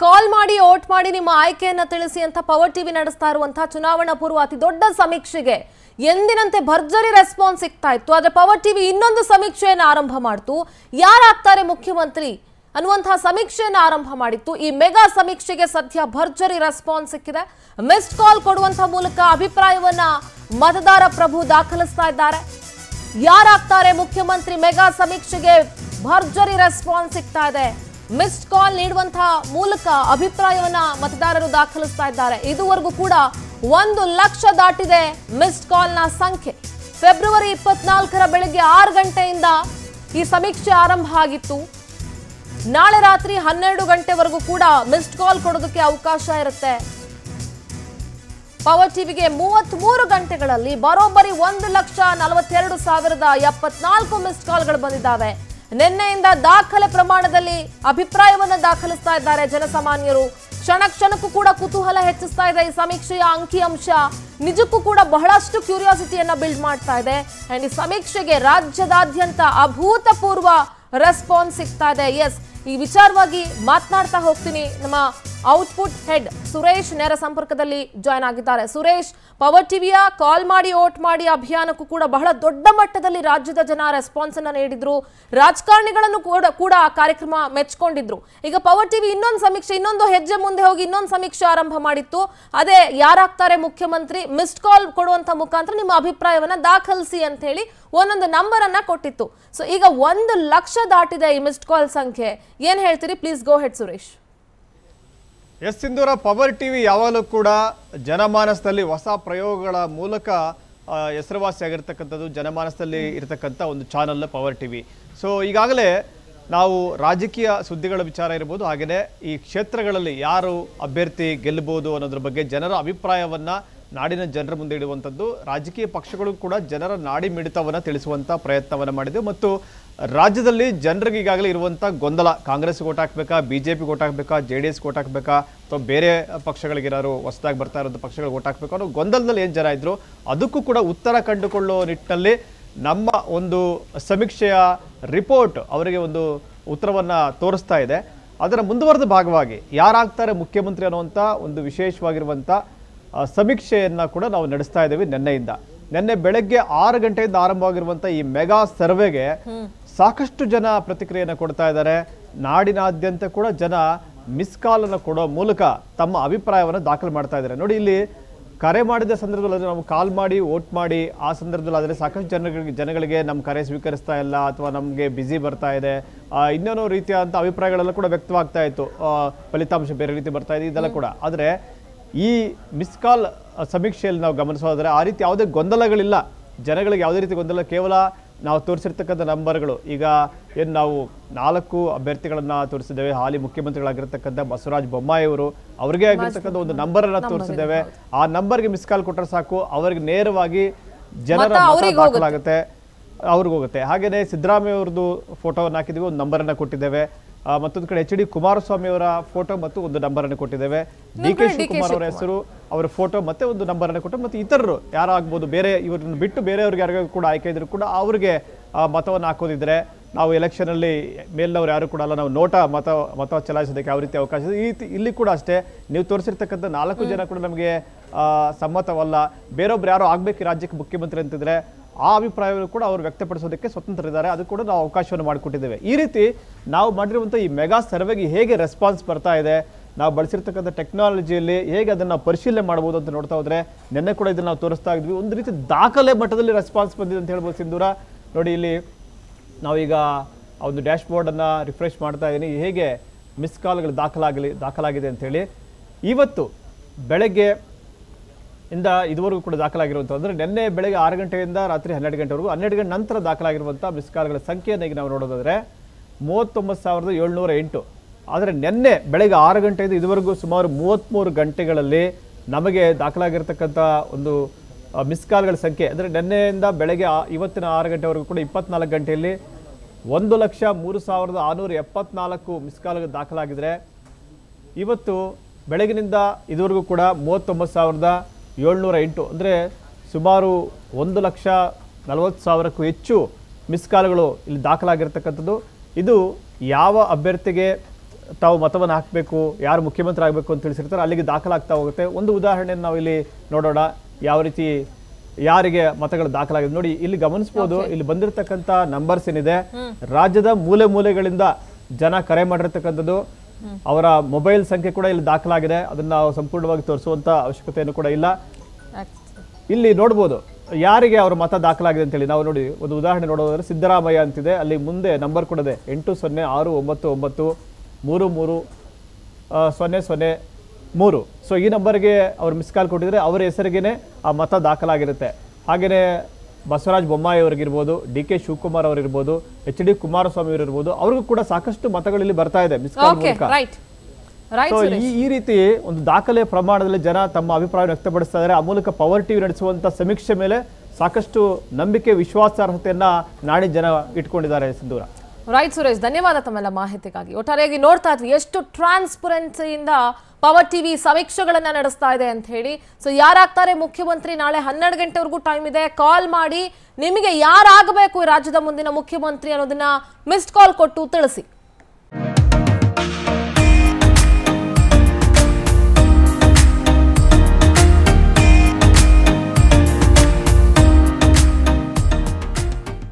ಕಾಲ್ ಮಾಡಿ ಓಟ್ ಮಾಡಿ ನಿಮ್ಮ ಆಯ್ಕೆಯನ್ನ ತಿಳಿಸಿ ಅಂತ ಪವರ್ ಟಿವಿ ನಡೆಸ್ತಾ ಇರುವಂತಹ ಚುನಾವಣಾ ಪೂರ್ವ ಅತಿ ದೊಡ್ಡ ಸಮೀಕ್ಷೆಗೆ ಎಂದಿನಂತೆ ಭರ್ಜರಿ ರೆಸ್ಪಾನ್ಸ್ ಸಿಗ್ತಾ ಇತ್ತು ಆದ್ರೆ ಪವರ್ ಟಿವಿ ಇನ್ನೊಂದು ಸಮೀಕ್ಷೆಯನ್ನು ಆರಂಭ ಮಾಡ್ತು ಯಾರಾಗ್ತಾರೆ ಮುಖ್ಯಮಂತ್ರಿ ಅನ್ನುವಂತಹ ಸಮೀಕ್ಷೆಯನ್ನು ಆರಂಭ ಮಾಡಿತ್ತು ಈ ಮೆಗಾ ಸಮೀಕ್ಷೆಗೆ ಸದ್ಯ ಭರ್ಜರಿ ರೆಸ್ಪಾನ್ಸ್ ಸಿಕ್ಕಿದೆ ಮಿಸ್ಡ್ ಕಾಲ್ ಕೊಡುವಂತಹ ಮೂಲಕ ಅಭಿಪ್ರಾಯವನ್ನ ಮತದಾರ ಪ್ರಭು ದಾಖಲಿಸ್ತಾ ಇದ್ದಾರೆ ಯಾರಾಗ್ತಾರೆ ಮುಖ್ಯಮಂತ್ರಿ ಮೆಗಾ ಸಮೀಕ್ಷೆಗೆ ಭರ್ಜರಿ ರೆಸ್ಪಾನ್ಸ್ ಸಿಗ್ತಾ ಇದೆ ಮಿಸ್ಡ್ ಕಾಲ್ ನೀಡುವಂತಹ ಮೂಲಕ ಅಭಿಪ್ರಾಯವನ್ನ ಮತದಾರರು ದಾಖಲಿಸ್ತಾ ಇದ್ದಾರೆ ಇದುವರೆಗೂ ಕೂಡ ಒಂದು ಲಕ್ಷ ದಾಟಿದೆ ಮಿಸ್ಡ್ ಕಾಲ್ನ ಸಂಖ್ಯೆ ಫೆಬ್ರವರಿ ಇಪ್ಪತ್ನಾಲ್ಕರ ಬೆಳಗ್ಗೆ ಆರು ಗಂಟೆಯಿಂದ ಈ ಸಮೀಕ್ಷೆ ಆರಂಭ ಆಗಿತ್ತು ನಾಳೆ ರಾತ್ರಿ ಹನ್ನೆರಡು ಗಂಟೆವರೆಗೂ ಕೂಡ ಮಿಸ್ಡ್ ಕಾಲ್ ಕೊಡೋದಕ್ಕೆ ಅವಕಾಶ ಇರುತ್ತೆ ಪವರ್ ಟಿವಿಗೆ ಮೂವತ್ತ್ ಮೂರು ಗಂಟೆಗಳಲ್ಲಿ ಬರೋಬ್ಬರಿ ಒಂದು ಲಕ್ಷ ನಲವತ್ತೆರಡು ಸಾವಿರದ ಎಪ್ಪತ್ನಾಲ್ಕು ಮಿಸ್ಡ್ ಕಾಲ್ಗಳು ಬಂದಿದ್ದಾವೆ ನಿನ್ನೆಯಿಂದ ದಾಖಲೆ ಪ್ರಮಾಣದಲ್ಲಿ ಅಭಿಪ್ರಾಯವನ್ನ ದಾಖಲಿಸ್ತಾ ಇದ್ದಾರೆ ಜನಸಾಮಾನ್ಯರು ಕ್ಷಣ ಕ್ಷಣಕ್ಕೂ ಕೂಡ ಕುತೂಹಲ ಹೆಚ್ಚಿಸ್ತಾ ಇದೆ ಈ ಸಮೀಕ್ಷೆಯ ಅಂಕಿಅಂಶ ನಿಜಕ್ಕೂ ಕೂಡ ಬಹಳಷ್ಟು ಕ್ಯೂರಿಯಾಸಿಟಿಯನ್ನ ಬಿಲ್ಡ್ ಮಾಡ್ತಾ ಇದೆ ಅಂಡ್ ಈ ಸಮೀಕ್ಷೆಗೆ ರಾಜ್ಯದಾದ್ಯಂತ ಅಭೂತಪೂರ್ವ ರೆಸ್ಪಾನ್ಸ್ ಸಿಗ್ತಾ ಇದೆ ಎಸ್ ಈ ವಿಚಾರವಾಗಿ ಮಾತನಾಡ್ತಾ ಹೋಗ್ತೀನಿ ನಮ್ಮ ಔಟ್ಪುಟ್ ಹೆಡ್ ಸುರೇಶ್ ನೇರ ಸಂಪರ್ಕದಲ್ಲಿ ಜಾಯ್ನ್ ಆಗಿದ್ದಾರೆ ಸುರೇಶ್ ಪವರ್ ಟಿವಿಯ ಕಾಲ್ ಮಾಡಿ ಓಟ್ ಮಾಡಿ ಅಭಿಯಾನಕ್ಕೂ ಕೂಡ ಬಹಳ ದೊಡ್ಡ ಮಟ್ಟದಲ್ಲಿ ರಾಜ್ಯದ ಜನ ರೆಸ್ಪಾನ್ಸ್ ಅನ್ನ ನೀಡಿದ್ರು ರಾಜಕಾರಣಿಗಳನ್ನು ಕೂಡ ಕೂಡ ಆ ಕಾರ್ಯಕ್ರಮ ಮೆಚ್ಕೊಂಡಿದ್ರು ಈಗ ಪವರ್ ಟಿವಿ ಇನ್ನೊಂದು ಸಮೀಕ್ಷೆ ಇನ್ನೊಂದು ಹೆಜ್ಜೆ ಮುಂದೆ ಹೋಗಿ ಇನ್ನೊಂದು ಸಮೀಕ್ಷೆ ಆರಂಭ ಮಾಡಿತ್ತು ಅದೇ ಯಾರಾಗ್ತಾರೆ ಮುಖ್ಯಮಂತ್ರಿ ಮಿಸ್ಡ್ ಕಾಲ್ ಕೊಡುವಂತ ಮುಖಾಂತರ ನಿಮ್ಮ ಅಭಿಪ್ರಾಯವನ್ನ ದಾಖಲಿಸಿ ಅಂತ ಹೇಳಿ ಒಂದೊಂದು ನಂಬರ್ ಅನ್ನ ಕೊಟ್ಟಿತ್ತು ಸೊ ಈಗ ಒಂದು ಲಕ್ಷ ದಾಟಿದೆ ಈ ಮಿಸ್ಡ್ ಕಾಲ್ ಸಂಖ್ಯೆ ಏನ್ ಹೇಳ್ತೀರಿ ಪ್ಲೀಸ್ ಗೋ ಹೆಡ್ ಸುರೇಶ್ ಎಸ್ ಸಿಂಧೂರ ಪವರ್ ಟಿವಿ ಯಾವಾಗಲೂ ಕೂಡ ಜನಮಾನಸದಲ್ಲಿ ಹೊಸ ಪ್ರಯೋಗಗಳ ಮೂಲಕ ಆ, ಹೆಸರುವಾಸಿಯಾಗಿರ್ತಕ್ಕಂಥದ್ದು ಜನಮಾನಸದಲ್ಲಿ ಇರತಕ್ಕಂಥ ಒಂದು ಚಾನಲ್ ಪವರ್ ಟಿವಿ ಸೊ ಈಗಾಗಲೇ ನಾವು ರಾಜಕೀಯ ಸುದ್ದಿಗಳ ವಿಚಾರ ಇರ್ಬೋದು ಹಾಗೆಯೇ ಈ ಕ್ಷೇತ್ರಗಳಲ್ಲಿ ಯಾರು ಅಭ್ಯರ್ಥಿ ಗೆಲ್ಲಬಹುದು ಅನ್ನೋದ್ರ ಬಗ್ಗೆ ಜನರ ಅಭಿಪ್ರಾಯವನ್ನ ನಾಡಿನ ಜನರ ಮುಂದೆ ಇಡುವಂಥದ್ದು ರಾಜಕೀಯ ಪಕ್ಷಗಳು ಕೂಡ ಜನರ ನಾಡಿ ಮಿಡಿತವನ್ನು ತಿಳಿಸುವಂಥ ಪ್ರಯತ್ನವನ್ನು ಮಾಡಿದೆ ಮತ್ತು ರಾಜ್ಯದಲ್ಲಿ ಜನರಿಗೆ ಈಗಾಗಲೇ ಇರುವಂಥ ಗೊಂದಲ ಕಾಂಗ್ರೆಸ್ ಓಟ್ ಹಾಕ್ಬೇಕಾ ಬಿ ಜೆ ಪಿ ಓಟ್ ಹಾಕ್ಬೇಕಾ ಜೆ ಡಿ ಎಸ್ ಓಟ್ ಹಾಕ್ಬೇಕಾ ಅಥವಾ ಬೇರೆ ಪಕ್ಷಗಳಿಗೆ ಏನಾದ್ರು ಹೊಸದಾಗಿ ಬರ್ತಾ ಇರೋದು ಪಕ್ಷಗಳಿಗೆ ಓಟ್ ಹಾಕ್ಬೇಕು ಅನ್ನೋ ಗೊಂದಲದಲ್ಲಿ ಏನು ಜನ ಇದ್ರು ಅದಕ್ಕೂ ಕೂಡ ಉತ್ತರ ಕಂಡುಕೊಳ್ಳೋ ನಿಟ್ಟಿನಲ್ಲಿ ನಮ್ಮ ಒಂದು ಸಮೀಕ್ಷೆಯ ರಿಪೋರ್ಟ್ ಅವರಿಗೆ ಒಂದು ಉತ್ತರವನ್ನು ತೋರಿಸ್ತಾ ಇದೆ ಅದರ ಮುಂದುವರೆದ ಭಾಗವಾಗಿ ಯಾರಾಗ್ತಾರೆ ಮುಖ್ಯಮಂತ್ರಿ ಅನ್ನುವಂಥ ಒಂದು ವಿಶೇಷವಾಗಿರುವಂಥ ಆ, ಸಮೀಕ್ಷೆಯನ್ನ ಕೂಡ ನಾವು ನಡೆಸ್ತಾ ಇದ್ದೀವಿ ನಿನ್ನೆಯಿಂದ ನಿನ್ನೆ ಬೆಳಗ್ಗೆ ಆರು ಗಂಟೆಯಿಂದ ಆರಂಭವಾಗಿರುವಂಥ ಈ ಮೆಗಾ ಸರ್ವೆಗೆ ಸಾಕಷ್ಟು ಜನ ಪ್ರತಿಕ್ರಿಯೆಯನ್ನು ಕೊಡ್ತಾ ಇದ್ದಾರೆ ನಾಡಿನಾದ್ಯಂತ ಕೂಡ ಜನ ಮಿಸ್ ಕಾಲ್ ಅನ್ನು ಕೊಡೋ ಮೂಲಕ ತಮ್ಮ ಅಭಿಪ್ರಾಯವನ್ನು ದಾಖಲು ಮಾಡ್ತಾ ಇದ್ದಾರೆ ನೋಡಿ ಇಲ್ಲಿ ಕರೆ ಮಾಡಿದ ಸಂದರ್ಭದಲ್ಲಿ ಅಂದ್ರೆ ನಾವು ಕಾಲ್ ಮಾಡಿ ವೋಟ್ ಮಾಡಿ ಆ ಸಂದರ್ಭದಲ್ಲಿ ಆದರೆ ಸಾಕಷ್ಟು ಜನಗಳಿಗೆ ಜನಗಳಿಗೆ ನಮ್ಮ ಕರೆ ಸ್ವೀಕರಿಸ್ತಾ ಇಲ್ಲ ಅಥವಾ ನಮಗೆ ಬ್ಯುಸಿ ಬರ್ತಾ ಇದೆ ಆ, ಇನ್ನೇನೋ ರೀತಿಯಾದಂಥ ಅಭಿಪ್ರಾಯಗಳೆಲ್ಲ ಕೂಡ ವ್ಯಕ್ತವಾಗ್ತಾ ಇತ್ತು ಆ, ಫಲಿತಾಂಶ ಬೇರೆ ರೀತಿ ಬರ್ತಾ ಇದೆ ಇದೆಲ್ಲ ಕೂಡ ಆದರೆ ಈ ಮಿಸ್ ಕಾಲ್ ಸಮೀಕ್ಷೆಯಲ್ಲಿ ನಾವು ಗಮನಿಸೋದಾದ್ರೆ ಆ ರೀತಿ ಯಾವುದೇ ಗೊಂದಲಗಳಿಲ್ಲ ಜನಗಳಿಗೆ ಯಾವುದೇ ರೀತಿ ಗೊಂದಲ ಕೇವಲ ನಾವು ತೋರಿಸಿರ್ತಕ್ಕಂಥ ನಂಬರ್ಗಳು ಈಗ ಏನು ನಾವು ನಾಲ್ಕು ಅಭ್ಯರ್ಥಿಗಳನ್ನ ತೋರಿಸಿದ್ದೇವೆ ಹಾಲಿ ಮುಖ್ಯಮಂತ್ರಿಗಳಾಗಿರ್ತಕ್ಕಂಥ ಬಸವರಾಜ ಬೊಮ್ಮಾಯಿ ಅವರು ಅವರಿಗೆ ಆಗಿರ್ತಕ್ಕಂಥ ಒಂದು ನಂಬರ್ ಅನ್ನ ತೋರಿಸಿದ್ದೇವೆ ಆ ನಂಬರ್ಗೆ ಮಿಸ್ ಕಾಲ್ ಕೊಟ್ಟರೆ ಸಾಕು ಅವರಿಗೆ ನೇರವಾಗಿ ಜನರ ಮತ ಮತ ಅವ್ರಿಗೆ ದಾಖಲಾಗುತ್ತೆ ಅವ್ರಿಗೆ ಹೋಗುತ್ತೆ ಹಾಗೇನೆ ಸಿದ್ದರಾಮಯ್ಯ ಅವ್ರದ್ದು ಫೋಟೋವನ್ನು ಹಾಕಿದ್ವಿ ಒಂದು ನಂಬರನ್ನು ಕೊಟ್ಟಿದ್ದೇವೆ ಆ, ಮತ್ತೊಂದು ಕಡೆ ಎಚ್ ಡಿ ಕುಮಾರಸ್ವಾಮಿ ಅವರ ಫೋಟೋ ಮತ್ತು ಒಂದು ನಂಬರನ್ನು ಕೊಟ್ಟಿದ್ದೇವೆ ಡಿ ಕೆ ಶಿವಕುಮಾರ್ ಅವರ ಹೆಸರು ಅವರ ಫೋಟೋ ಮತ್ತೆ ಒಂದು ನಂಬರನ್ನು ಕೊಟ್ಟು ಮತ್ತು ಇತರರು ಯಾರಾಗ್ಬೋದು ಬೇರೆ ಇವ್ರನ್ನ ಬಿಟ್ಟು ಬೇರೆಯವ್ರಿಗೆ ಯಾರಿಗೂ ಕೂಡ ಆಯ್ಕೆ ಇದ್ರು ಕೂಡ ಅವ್ರಿಗೆ ಆ, ಮತವನ್ನು ಹಾಕೋದಿದ್ರೆ ನಾವು ಎಲೆಕ್ಷನಲ್ಲಿ ಮೇಲಿನವ್ರು ಯಾರು ಕೂಡ ಅಲ್ಲ ನಾವು ನೋಟ ಮತ ಮತ ಚಲಾಯಿಸೋದಕ್ಕೆ ಯಾವ ರೀತಿ ಅವಕಾಶ ಇದೆ ಈ ರೀತಿ ಇಲ್ಲಿ ಕೂಡ ಅಷ್ಟೇ ನೀವು ತೋರಿಸಿರ್ತಕ್ಕಂಥ ನಾಲ್ಕು ಜನ ಕೂಡ ನಮಗೆ ಆ, ಸಮ್ಮತವಲ್ಲ ಬೇರೊಬ್ರು ಯಾರೋ ಆಗ್ಬೇಕು ಈ ರಾಜ್ಯಕ್ಕೆ ಮುಖ್ಯಮಂತ್ರಿ ಅಂತಿದ್ರೆ ಆ ಅಭಿಪ್ರಾಯವನ್ನು ಕೂಡ ಅವರು ವ್ಯಕ್ತಪಡಿಸೋದಕ್ಕೆ ಸ್ವತಂತ್ರರಿದ್ದಾರೆ ಅದು ಕೂಡ ನಾವು ಅವಕಾಶವನ್ನು ಮಾಡಿಕೊಟ್ಟಿದ್ದೇವೆ ಈ ರೀತಿ ನಾವು ಮಾಡಿರುವಂಥ ಈ ಮೆಗಾ ಸರ್ವೆಗೆ ಹೇಗೆ ರೆಸ್ಪಾನ್ಸ್ ಬರ್ತಾ ಇದೆ ನಾವು ಬಳಸಿರ್ತಕ್ಕಂಥ ಟೆಕ್ನಾಲಜಿಯಲ್ಲಿ ಹೇಗೆ ಅದನ್ನು ಪರಿಶೀಲನೆ ಮಾಡ್ಬೋದು ಅಂತ ನೋಡ್ತಾ ಹೋದ್ರೆ ನಿನ್ನೆ ಕೂಡ ಇದನ್ನು ನಾವು ತೋರಿಸ್ತಾ ಇದ್ವಿ ಒಂದು ರೀತಿ ದಾಖಲೆ ಮಟ್ಟದಲ್ಲಿ ರೆಸ್ಪಾನ್ಸ್ ಬಂದಿದೆ ಅಂತ ಹೇಳ್ಬೋದು ಸಿಂಧೂರ ನೋಡಿ ಇಲ್ಲಿ ನಾವೀಗ ಆ ಒಂದು ಡ್ಯಾಶ್ ಬೋರ್ಡನ್ನು ರಿಫ್ರೆಶ್ ಮಾಡ್ತಾ ಇದ್ದೀನಿ ಹೇಗೆ ಮಿಸ್ ಕಾಲ್ಗಳು ದಾಖಲಾಗಲಿ ದಾಖಲಾಗಿದೆ ಅಂತೇಳಿ ಇವತ್ತು ಬೆಳಗ್ಗೆ ಇಂದ ಇದುವರೆಗೂ ಕೂಡ ದಾಖಲಾಗಿರುವಂಥ ಅಂದರೆ ನಿನ್ನೆ ಬೆಳಗ್ಗೆ ಆರು ಗಂಟೆಯಿಂದ ರಾತ್ರಿ ಹನ್ನೆರಡು ಗಂಟೆವರೆಗೂ ಹನ್ನೆರಡು ಗಂಟೆ ನಂತರ ದಾಖಲಾಗಿರುವಂಥ ಮಿಸ್ ಕಾಲ್ಗಳ ಸಂಖ್ಯೆಯನ್ನು ಈಗ ನಾವು ನೋಡೋದಾದರೆ ಮೂವತ್ತೊಂಬತ್ತು ಸಾವಿರದ ಏಳ್ನೂರ ಎಂಟು ಆದರೆ ನಿನ್ನೆ ಬೆಳಗ್ಗೆ ಆರು ಗಂಟೆಯಿಂದ ಇದುವರೆಗೂ ಸುಮಾರು ಮೂವತ್ತ್ಮೂರು ಗಂಟೆಗಳಲ್ಲಿ ನಮಗೆ ದಾಖಲಾಗಿರ್ತಕ್ಕಂಥ ಒಂದು ಮಿಸ್ ಕಾಲ್ಗಳ ಸಂಖ್ಯೆ ಅಂದರೆ ನಿನ್ನೆಯಿಂದ ಬೆಳಗ್ಗೆ ಆ- ಇವತ್ತಿನ ಆರು ಗಂಟೆವರೆಗೂ ಕೂಡ ಇಪ್ಪತ್ನಾಲ್ಕು ಗಂಟೆಯಲ್ಲಿ ಒಂದು ಲಕ್ಷ ಮೂರು ಸಾವಿರದ ಆರುನೂರ ಎಪ್ಪತ್ನಾಲ್ಕು ಮಿಸ್ ಕಾಲ್ಗಳು ದಾಖಲಾಗಿದ್ರೆ ಇವತ್ತು ಬೆಳಗಿನಿಂದ ಇದುವರೆಗೂ ಕೂಡ ಮೂವತ್ತೊಂಬತ್ತು ಸಾವಿರದ ಏಳ್ನೂರ ಎಂಟು ಅಂದರೆ ಸುಮಾರು ಒಂದು ಲಕ್ಷ ನಲವತ್ತು ಸಾವಿರಕ್ಕೂ ಹೆಚ್ಚು ಮಿಸ್ ಕಾಲ್ಗಳು ಇಲ್ಲಿ ದಾಖಲಾಗಿರ್ತಕ್ಕಂಥದ್ದು ಇದು ಯಾವ ಅಭ್ಯರ್ಥಿಗೆ ತಾವು ಮತವನ್ನು ಹಾಕಬೇಕು ಯಾರು ಮುಖ್ಯಮಂತ್ರಿ ಆಗಬೇಕು ಅಂತ ತಿಳಿಸಿರ್ತಾರೆ ಅಲ್ಲಿಗೆ ದಾಖಲಾಗ್ತಾ ಹೋಗುತ್ತೆ ಒಂದು ಉದಾಹರಣೆಯನ್ನು ನಾವು ಇಲ್ಲಿ ನೋಡೋಣ ಯಾವ ರೀತಿ ಯಾರಿಗೆ ಮತಗಳು ದಾಖಲಾಗಿದೆ ನೋಡಿ ಇಲ್ಲಿ ಗಮನಿಸಬಹುದು ಇಲ್ಲಿ ಬಂದಿರತಕ್ಕಂತ ನಂಬರ್ಸ್ ಏನಿದೆ ರಾಜ್ಯದ ಮೂಲೆ ಮೂಲೆಗಳಿಂದ ಜನ ಕರೆ ಮಾಡಿರ್ತಕ್ಕಂಥದ್ದು ಅವರ ಮೊಬೈಲ್ ಸಂಖ್ಯೆ ಕೂಡ ಇಲ್ಲಿ ದಾಖಲಾಗಿದೆ ಅದನ್ನ ನಾವು ಸಂಪೂರ್ಣವಾಗಿ ತೋರಿಸುವಂತ ಅವಶ್ಯಕತೆಯನ್ನು ಕೂಡ ಇಲ್ಲ ಇಲ್ಲಿ ನೋಡ್ಬೋದು ಯಾರಿಗೆ ಅವ್ರ ಮತ ದಾಖಲಾಗಿದೆ ಅಂತೇಳಿ ನಾವು ನೋಡಿ ಒಂದು ಉದಾಹರಣೆ ನೋಡೋದಾದ್ರೆ ಸಿದ್ದರಾಮಯ್ಯ ಅಂತಿದೆ ಅಲ್ಲಿ ಮುಂದೆ ನಂಬರ್ ಕೊಡದೆ ಎಂಟು ಸೊನ್ನೆ ಆರು ಒಂಬತ್ತು ಒಂಬತ್ತು ಮೂರು ಮೂರು ಆ, ಸೊನ್ನೆ ಸೊನ್ನೆ ಮೂರು ಸೊ ಈ ನಂಬರ್ಗೆ ಅವ್ರು ಮಿಸ್ ಕಾಲ್ ಕೊಟ್ಟಿದ್ರೆ ಅವರ ಹೆಸರಿಗೇನೆ ಆ ಮತ ದಾಖಲಾಗಿರುತ್ತೆ ಹಾಗೆಯೇ ಬಸವರಾಜ ಬೊಮ್ಮಾಯಿ ಅವರಿಗಿರ್ಬೋದು ಡಿ ಕೆ ಶಿವಕುಮಾರ್ ಅವರಿರ್ಬೋದು ಎಚ್ ಡಿ ಕುಮಾರಸ್ವಾಮಿ ಅವರಿರ್ಬೋದು ಅವ್ರಿಗೂ ಕೂಡ ಸಾಕಷ್ಟು ಮತಗಳು ಇಲ್ಲಿ ಬರ್ತಾ ಇದೆ ಮಿಸ್ ಕಾಲ್ ಓಕೆ ಮೂಲಕ ರೈಟ್ ರೈಟ್ ಸೊ ಈ ಈ ರೀತಿ ಒಂದು ದಾಖಲೆ ಪ್ರಮಾಣದಲ್ಲಿ ಜನ ತಮ್ಮ ಅಭಿಪ್ರಾಯ ವ್ಯಕ್ತಪಡಿಸ್ತಾ ಇದ್ದಾರೆ ಆ ಮೂಲಕ ಪವರ್ ಟಿವಿ ನಡೆಸುವಂತ ಸಮೀಕ್ಷೆ ಮೇಲೆ ಸಾಕಷ್ಟು ನಂಬಿಕೆ ವಿಶ್ವಾಸಾರ್ಹತೆಯನ್ನ ನಾಡಿನ ಜನ ಇಟ್ಕೊಂಡಿದ್ದಾರೆ ಸಿಂಧೂರ ರೈಟ್ ಸುರೇಶ್ ಧನ್ಯವಾದ ತಮ್ಮೆಲ್ಲ ಮಾಹಿತಿಗಾಗಿ ಒಟ್ಟಾರೆಯಾಗಿ ನೋಡ್ತಾ ಇದ್ವಿ ಎಷ್ಟು ಟ್ರಾನ್ಸ್ಪರೆನ್ಸಿಯಿಂದ ಪವರ್ ಟಿವಿ ಸಮೀಕ್ಷೆಗಳನ್ನ ನಡೆಸ್ತಾ ಇದೆ ಅಂತ ಹೇಳಿ ಸೊ ಯಾರಾಗ್ತಾರೆ ಮುಖ್ಯಮಂತ್ರಿ ನಾಳೆ ಹನ್ನೆರಡು ಗಂಟೆವರೆಗೂ ಟೈಮ್ ಇದೆ ಕಾಲ್ ಮಾಡಿ ನಿಮಗೆ ಯಾರಾಗಬೇಕು ಈ ರಾಜ್ಯದ ಮುಂದಿನ ಮುಖ್ಯಮಂತ್ರಿ ಅನ್ನೋದನ್ನ ಮಿಸ್ಡ್ ಕಾಲ್ ಕೊಟ್ಟು ತಿಳಿಸಿ